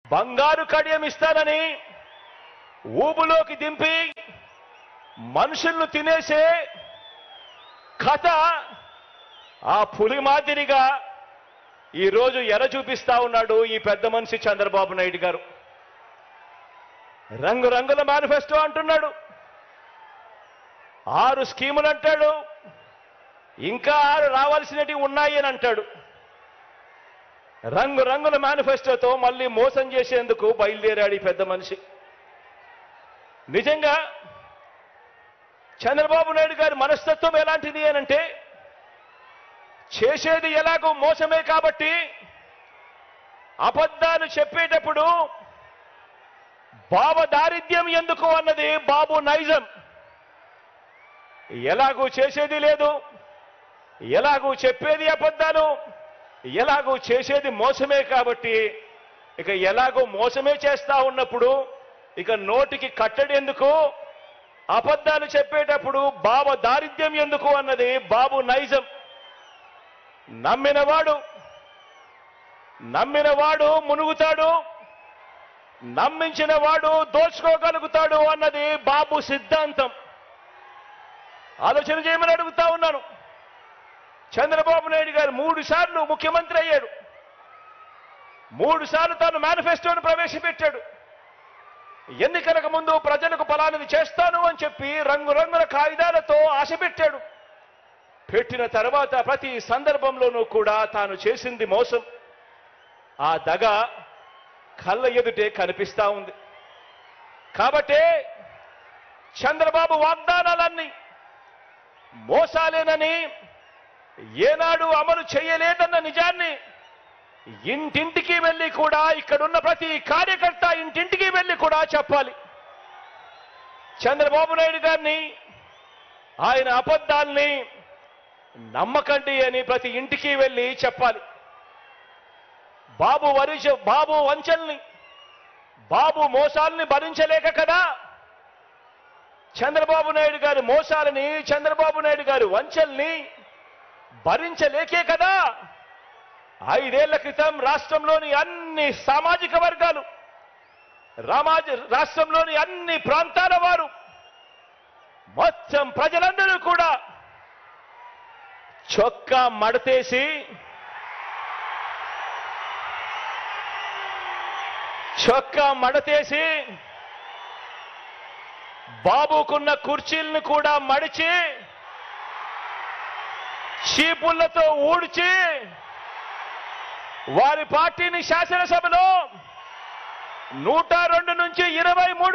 బంగారు కడియం ఇస్తానని ఊబులోకి దింపి మనుషులను తినేసే కథ ఆ పులి మాదిరిగా ఈరోజు ఎర చూపిస్తా ఉన్నాడు ఈ పెద్ద మనిషి చంద్రబాబు నాయుడు గారు రంగురంగుల మేనిఫెస్టో అంటున్నాడు ఆరు స్కీములు అంటాడు ఇంకా ఆరు రావాల్సినవి ఉన్నాయి అని అంటాడు రంగురంగుల మేనిఫెస్టోతో మళ్ళీ మోసం చేసేందుకు బయలుదేరాడు ఈ పెద్ద మనిషి నిజంగా చంద్రబాబు నాయుడు గారి మనస్తత్వం ఎలాంటిది అనంటే చేసేది ఎలాగో మోసమే కాబట్టి అబద్ధాలు చెప్పేటప్పుడు బాబ దారిద్ర్యం ఎందుకు అన్నది బాబు నైజం ఎలాగూ చేసేది లేదు ఎలాగూ చెప్పేది అబద్ధాలు ఎలాగూ చేసేది మోసమే కాబట్టి ఇక ఎలాగో మోసమే చేస్తా ఉన్నప్పుడు ఇక నోటికి కట్టడి ఎందుకు అబద్ధాలు చెప్పేటప్పుడు బాబ దారిద్ర్యం ఎందుకు అన్నది బాబు నైజం నమ్మినవాడు నమ్మినవాడు మునుగుతాడు నమ్మించిన వాడు దోచుకోగలుగుతాడు అన్నది బాబు సిద్ధాంతం ఆలోచన చేయమని అడుగుతా ఉన్నాను చంద్రబాబు నాయుడు గారు మూడు సార్లు ముఖ్యమంత్రి అయ్యాడు మూడు సార్లు తాను మేనిఫెస్టోను ప్రవేశపెట్టాడు ఎన్నికలకు ముందు ప్రజలకు ఫలానిది చేస్తాను అని చెప్పి రంగురంగుల కాగితాలతో ఆశ పెట్టాడు పెట్టిన తర్వాత ప్రతి సందర్భంలోనూ కూడా తాను చేసింది మోసం ఆ దగ కళ్ళ ఎదుటే కనిపిస్తా ఉంది కాబట్టే చంద్రబాబు వాగ్దానాలన్నీ మోసాలేనని ఏనాడు అమలు చేయలేదన్న నిజాన్ని ఇంటింటికి వెళ్ళి కూడా ఇక్కడున్న ప్రతి కార్యకర్త ఇంటింటికి వెళ్ళి కూడా చెప్పాలి చంద్రబాబు నాయుడు గారిని ఆయన అబద్ధాల్ని నమ్మకండి అని ప్రతి ఇంటికి వెళ్ళి చెప్పాలి బాబు వరిష బాబు వంచల్ని బాబు మోసాల్ని భరించలేక కదా చంద్రబాబు నాయుడు గారి మోసాలని చంద్రబాబు నాయుడు గారి వంచల్ని భరించలేకే కదా ఐదేళ్ల క్రితం రాష్ట్రంలోని అన్ని సామాజిక వర్గాలు రామాజ రాష్ట్రంలోని అన్ని ప్రాంతాల వారు మొత్తం ప్రజలందరూ కూడా చొక్కా మడతేసి చొక్కా మడతేసి బాబుకున్న కుర్చీలను కూడా మడిచి చీపుళ్లతో ఊడ్చి వారి పార్టీని శాసనసభలో నూట రెండు నుంచి ఇరవై మూడు